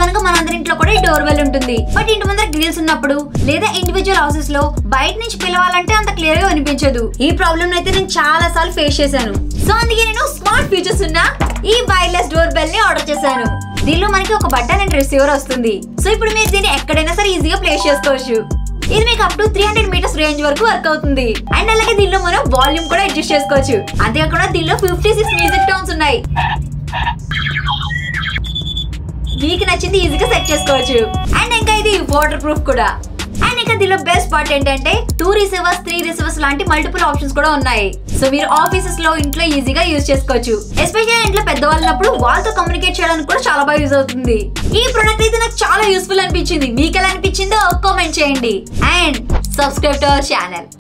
కనుక మనందరి ఇంట్లో కూడా ఈ డోర్ వెల్ ఉంటుంది బట్ ఇంటి ముందర గ్రిల్స్ ఉన్నప్పుడు లేదా ఇండివిజువల్ హౌసెస్ లో బయట నుంచి పిలవాలంటే అంత క్లియర్ గా వినిపించదు ఈ ప్రాబ్లమ్ అయితే నేను చాలా సార్లు ఫేస్ చేశాను సో అందుకే నేను స్మార్ట్ ఫీచర్స్ ఉన్న ఈ వైర్లెస్ డోర్ బెల్ ని ఆర్డర్ చేశాను దీనిలో మనకి ఒక బటన్ అండ్ రిసీవర్ వస్తుంది సో ఇప్పుడు మీరు దీన్ని ఎక్కడైనా సరే ఈజీగా ప్లేస్ చేసుకోవచ్చు ఇది మీకు up to three hundred metres range వరకు వర్క్ అవుతుంది అండ్ అలాగే దీనిలో మనం వాల్యూమ్ కూడా అడ్జస్ట్ చేసుకోవచ్చు అంతేకాకుండా దీనిలో ఫిఫ్టీ సిక్స్ మ్యూజిక్ టోన్స్ ఉన్నాయి మీకు నచ్చింది ఈజీగా సెట్ చేసుకోవచ్చు అండ్ ఇంకా ఇది వాటర్ ప్రూఫ్ కూడా అండ్ ఇంకా దీనిలో బెస్ట్ పార్ట్ ఏంటంటే టూ రిసీవర్స్ త్రీ రిసీవర్స్ లాంటి మల్టిపుల్ ఆప్షన్స్ కూడా ఉన్నాయి సో మీరు ఆఫీసెస్ లో ఇంట్లో ఈజీగా యూజ్ చేసుకోవచ్చు ఎస్పెషల్లీ ఇంట్లో పెద్దవాళ్ళు ఉన్నప్పుడు వాళ్ళతో కమ్యూనికేట్ చేయడానికి కూడా చాలా బాగా యూజ్ అవుతుంది ఈ ప్రొడక్ట్ అయితే నాకు చాలా యూస్ఫుల్ అనిపించింది మీకు ఎలా అనిపించిందో కామెంట్ చేయండి and subscribe to our channel